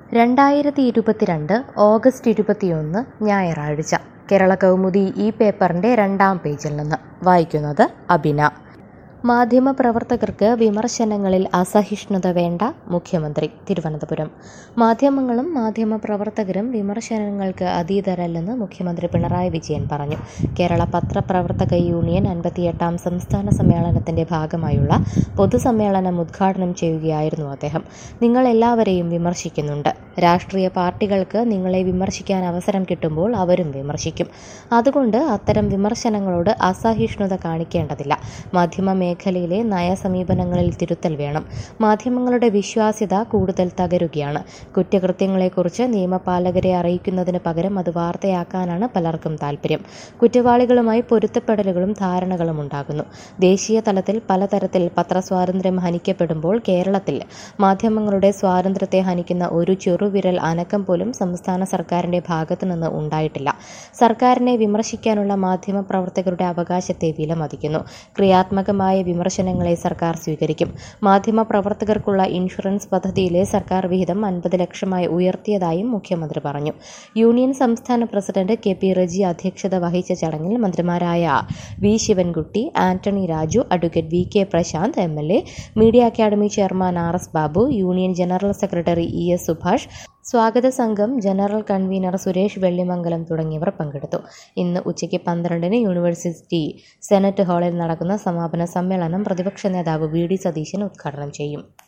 രണ്ടായിരത്തി ഇരുപത്തിരണ്ട് ഓഗസ്റ്റ് ഇരുപത്തിയൊന്ന് ഞായറാഴ്ച കേരള കൗമുദി ഈ പേപ്പറിൻ്റെ രണ്ടാം പേജിൽ നിന്ന് വായിക്കുന്നത് അബിന മാധ്യമപ്രവർത്തകർക്ക് വിമർശനങ്ങളിൽ അസഹിഷ്ണുത വേണ്ട മുഖ്യമന്ത്രി തിരുവനന്തപുരം മാധ്യമങ്ങളും മാധ്യമപ്രവർത്തകരും വിമർശനങ്ങൾക്ക് അതീതരല്ലെന്ന് മുഖ്യമന്ത്രി പിണറായി വിജയൻ പറഞ്ഞു കേരള പത്രപ്രവർത്തക യൂണിയൻ അൻപത്തിയെട്ടാം സംസ്ഥാന സമ്മേളനത്തിന്റെ ഭാഗമായുള്ള പൊതുസമ്മേളനം ഉദ്ഘാടനം ചെയ്യുകയായിരുന്നു അദ്ദേഹം നിങ്ങൾ എല്ലാവരെയും വിമർശിക്കുന്നുണ്ട് രാഷ്ട്രീയ പാർട്ടികൾക്ക് നിങ്ങളെ വിമർശിക്കാൻ അവസരം കിട്ടുമ്പോൾ അവരും വിമർശിക്കും അതുകൊണ്ട് അത്തരം വിമർശനങ്ങളോട് അസഹിഷ്ണുത കാണിക്കേണ്ടതില്ല മാധ്യമ മേഖലയിലെ നയസമീപനങ്ങളിൽ തിരുത്തൽ വേണം മാധ്യമങ്ങളുടെ വിശ്വാസ്യത കൂടുതൽ തകരുകയാണ് കുറ്റകൃത്യങ്ങളെക്കുറിച്ച് നിയമപാലകരെ അറിയിക്കുന്നതിന് പകരം അത് വാർത്തയാക്കാനാണ് പലർക്കും താൽപ്പര്യം കുറ്റവാളികളുമായി പൊരുത്തപ്പെടലുകളും ധാരണകളും ഉണ്ടാകുന്നു ദേശീയ തലത്തിൽ പലതരത്തിൽ പത്രസ്വാതന്ത്ര്യം ഹനിക്കപ്പെടുമ്പോൾ കേരളത്തിൽ മാധ്യമങ്ങളുടെ സ്വാതന്ത്ര്യത്തെ ഹനിക്കുന്ന ഒരു ചെറുവിരൽ അനക്കം പോലും സംസ്ഥാന സർക്കാരിന്റെ ഭാഗത്തു നിന്ന് ഉണ്ടായിട്ടില്ല സർക്കാരിനെ വിമർശിക്കാനുള്ള മാധ്യമ പ്രവർത്തകരുടെ അവകാശത്തെ വിലമതിക്കുന്നു ക്രിയാത്മകമായ വിമർശനങ്ങളെ സർക്കാർ സ്വീകരിക്കും മാധ്യമ പ്രവർത്തകർക്കുള്ള ഇൻഷുറൻസ് പദ്ധതിയിലെ സർക്കാർ വിഹിതം അൻപത് ലക്ഷമായി ഉയർത്തിയതായും മുഖ്യമന്ത്രി പറഞ്ഞു യൂണിയൻ സംസ്ഥാന പ്രസിഡന്റ് കെ പി റജി അധ്യക്ഷത വഹിച്ച ചടങ്ങിൽ മന്ത്രിമാരായ V Sivankutty Antony Raju advocate V K Prashanth M L A media academy chairman R S Babu union general secretary E S Subhash സ്വാഗത സംഘം ജനറൽ കൺവീനർ സുരേഷ് വെള്ളിമംഗലം തുടങ്ങിയവർ പങ്കെടുത്തു ഇന്ന് ഉച്ചയ്ക്ക് പന്ത്രണ്ടിന് യൂണിവേഴ്സിറ്റി സെനറ്റ് ഹാളിൽ നടക്കുന്ന സമാപന സമ്മേളനം പ്രതിപക്ഷ നേതാവ് വി ഡി സതീശൻ ഉദ്ഘാടനം ചെയ്യും